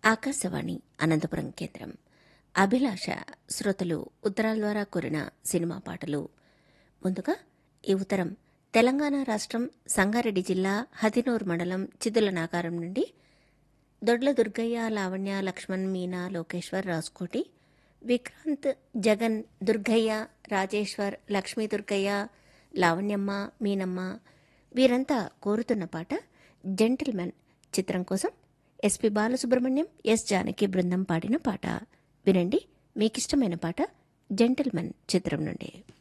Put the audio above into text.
ఆకాశవాణి అనంతపురం కేంద్రం అభిలాష శ్రోతలు ఉత్తరాల ద్వారా కోరిన సినిమా పాటలు ముందుగా ఈ ఉత్తరం తెలంగాణ రాష్ట్రం సంగారెడ్డి జిల్లా హతినూర్ మండలం చిదుల నాగారం నుండి దొడ్ల దుర్గయ్య లావణ్య లక్ష్మణ్ మీనా లోకేశ్వర్ రాజ్కోటి విక్రాంత్ జగన్ దుర్గయ్య రాజేశ్వర్ లక్ష్మీ దుర్గయ్య లావణ్యమ్మ మీనమ్మ వీరంతా కోరుతున్న పాట జెంటిల్మెన్ చిత్రం కోసం ఎస్పి బాలసుబ్రహ్మణ్యం ఎస్ జానకి బృందం పాడిన పాట వినండి మీకిష్టమైన పాట జెంటిల్మెన్ చిత్రం నుండి